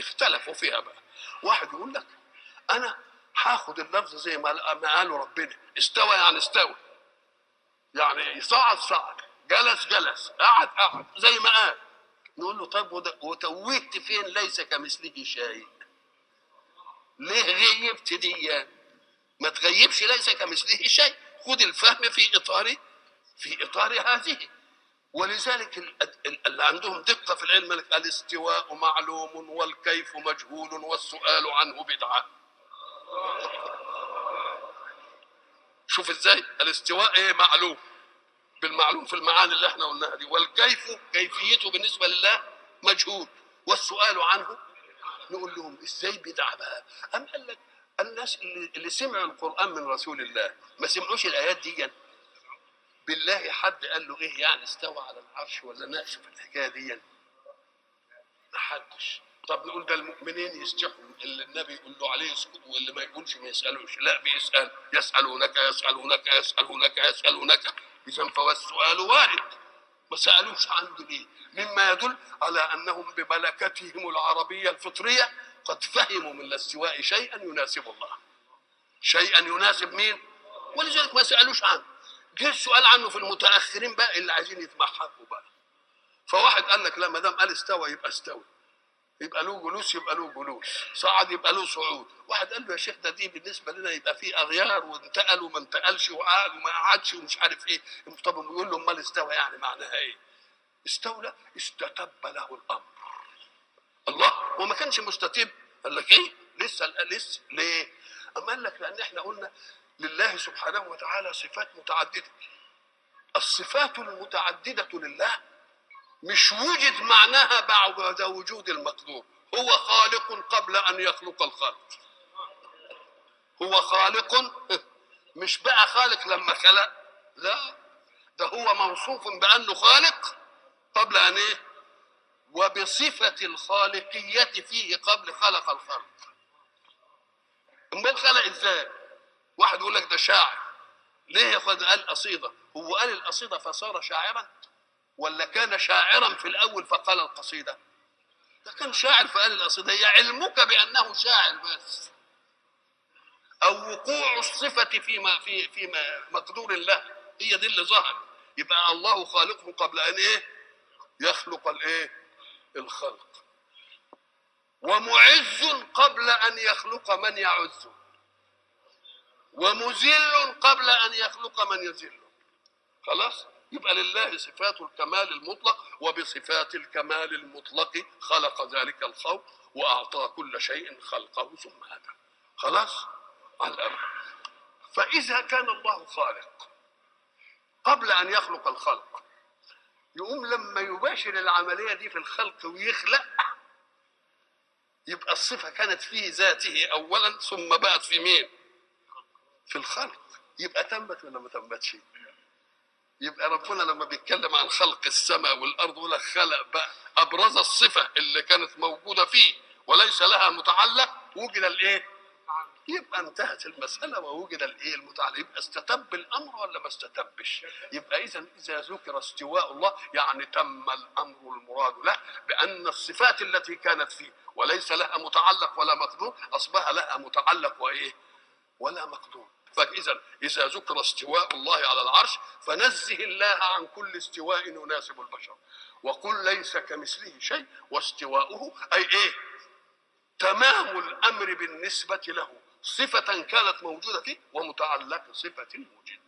اختلفوا فيها بقى واحد يقول لك انا هاخد اللفظ زي ما ما قاله ربنا استوى يعني استوى يعني صعد صعد جلس جلس قعد قعد زي ما قال نقول له طيب وده- وتوهت فين ليس كمثله شيء ليه غيبت دي ما تغيبش ليس كمثله شيء خد الفهم في اطار في اطار هذه ولذلك ال- ال- اللي عندهم دقه في العلم لك الاستواء معلوم والكيف مجهول والسؤال عنه بدعه شوف ازاي الاستواء ايه معلوم بالمعلوم في المعاني اللي احنا قلناها دي والكيف كيفيته بالنسبه لله مجهول والسؤال عنه نقول لهم ازاي بدعه بقى ام قال لك الناس اللي, اللي سمعوا القران من رسول الله ما سمعوش الايات دي بالله حد قال له ايه يعني استوى على العرش ولا ناقش في الحكايه دي ما حدش طب نقول ده المؤمنين يستحوا اللي النبي يقول له عليه يسكت واللي ما يقولش ما يسالوش لا بيسال يسالونك يسالونك يسالونك يسالونك اذا فهو السؤال وارد ما سالوش عنده ليه مما يدل على انهم بملكتهم العربيه الفطريه قد فهموا من الاستواء شيئا يناسب الله شيئا يناسب مين ولذلك ما سالوش عنه جه السؤال عنه في المتاخرين بقى اللي عايزين يتمحكوا بقى فواحد قال لك لا ما دام قال استوى يبقى استوى يبقى له جلوس يبقى له جلوس صعد يبقى له صعود واحد قال له يا شيخ ده دي بالنسبه لنا يبقى في اغيار وانتقل وما انتقلش وقعد وما قعدش ومش عارف ايه طب بيقول له امال استوى يعني معناها ايه استولى استتب له الامر الله هو ما كانش مستتب قال لك ايه لسه لسه ليه اما قال لك لان احنا قلنا لله سبحانه وتعالى صفات متعدده الصفات المتعدده لله مش وجد معناها بعد وجود المقدور هو خالق قبل ان يخلق الخلق هو خالق مش بقى خالق لما خلق لا ده هو موصوف بانه خالق قبل ان ايه وبصفه الخالقيه فيه قبل خلق الخلق امال خلق ازاي واحد يقول لك ده شاعر ليه يا اخوان قال قصيده هو قال القصيده فصار شاعرا ولا كان شاعرا في الاول فقال القصيده ده كان شاعر فقال القصيده هي علمك بانه شاعر بس او وقوع الصفه فيما في فيما مقدور الله هي دي اللي ظهر يبقى الله خالقه قبل ان ايه يخلق الايه الخلق ومعز قبل ان يخلق من يعزه ومذل قبل ان يخلق من يذله خلاص يبقى لله صفات الكمال المطلق وبصفات الكمال المطلق خلق ذلك الخلق واعطى كل شيء خلقه ثم هدى خلاص على الامر فاذا كان الله خالق قبل ان يخلق الخلق يقوم لما يباشر العمليه دي في الخلق ويخلق يبقى الصفه كانت في ذاته اولا ثم بقت في مين في الخلق يبقى تمت ولا ما تمتش يبقى ربنا لما بيتكلم عن خلق السماء والارض ولا خلق بقى ابرز الصفه اللي كانت موجوده فيه وليس لها متعلق وجد الايه؟ يبقى انتهت المساله ووجد الايه المتعلق يبقى استتب الامر ولا ما استتبش؟ يبقى اذا اذا ذكر استواء الله يعني تم الامر المراد له بان الصفات التي كانت فيه وليس لها متعلق ولا مقدور اصبح لها متعلق وايه؟ ولا مقدور فإذا إذا ذكر استواء الله على العرش فنزه الله عن كل استواء يناسب البشر وقل ليس كمثله شيء واستواؤه أي إيه تمام الأمر بالنسبة له صفة كانت موجودة فيه ومتعلق صفة وجد